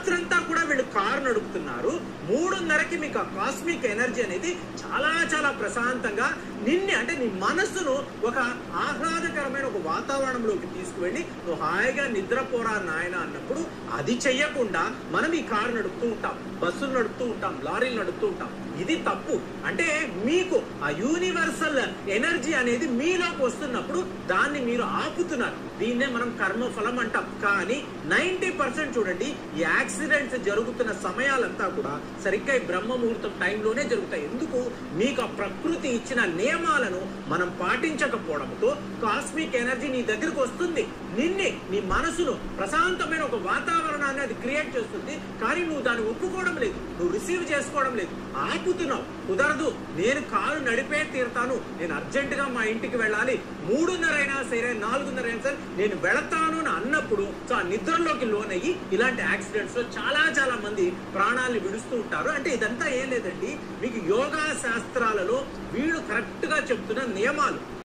రాత్రంతా కూడా వీళ్ళు కారు నడుపుతున్నారు మూడున్నరకి మీకు ఆ కాస్మిక్ ఎనర్జీ అనేది చాలా చాలా ప్రశాంతంగా నిన్నే అంటే నీ మనస్సును ఒక ఆహ్లాదకరమైన ఒక వాతావరణంలోకి తీసుకువెళ్ళి నువ్వు హాయిగా నిద్రపోరా నాయన అన్నప్పుడు అది చెయ్యకుండా మనం ఈ కారు నడుపుతూ ఉంటాం బస్సులు నడుపుతూ ఉంటాం లారీలు నడుపుతూ ఉంటాం ఇది తప్పు అంటే మీకు ఆ యూనివర్సల్ ఎనర్జీ అనేది మీలోకి వస్తున్నప్పుడు దాన్ని మీరు ఆపుతున్నారు దీన్నే మనం కర్మఫలం అంటాం కానీ నైన్టీ పర్సెంట్ చూడండి ఈ యాక్సిడెంట్స్ జరుగుతున్న సమయాలంతా కూడా సరిగ్గా ఈ బ్రహ్మ ముహూర్తం టైంలోనే జరుగుతాయి ఎందుకు మీకు ఆ ప్రకృతి ఇచ్చిన నియమాలను మనం పాటించకపోవడంతో కాస్మిక్ ఎనర్జీ నీ దగ్గరకు వస్తుంది నిన్నే నీ మనసును ప్రశాంతమైన ఒక వాతావరణాన్ని అది క్రియేట్ చేస్తుంది కానీ నువ్వు దాన్ని ఒప్పుకోవడం లేదు నువ్వు రిసీవ్ చేసుకోవడం లేదు ఆపుతున్నావు కుదరదు నేను కారు నడిపే తీరుతాను నేను అర్జెంట్ గా మా ఇంటికి వెళ్ళాలి మూడున్నర అయినా సరే నాలుగున్నర అయినా సరే నేను వెళతాను అని అన్నప్పుడు సో ఆ నిద్రలోకి లోనయ్యి ఇలాంటి యాక్సిడెంట్స్ లో చాలా చాలా మంది ప్రాణాలను విడుస్తూ ఉంటారు అంటే ఇదంతా ఏం లేదండి మీకు యోగా శాస్త్రాలలో వీళ్ళు కరెక్ట్ గా చెప్తున్న నియమాలు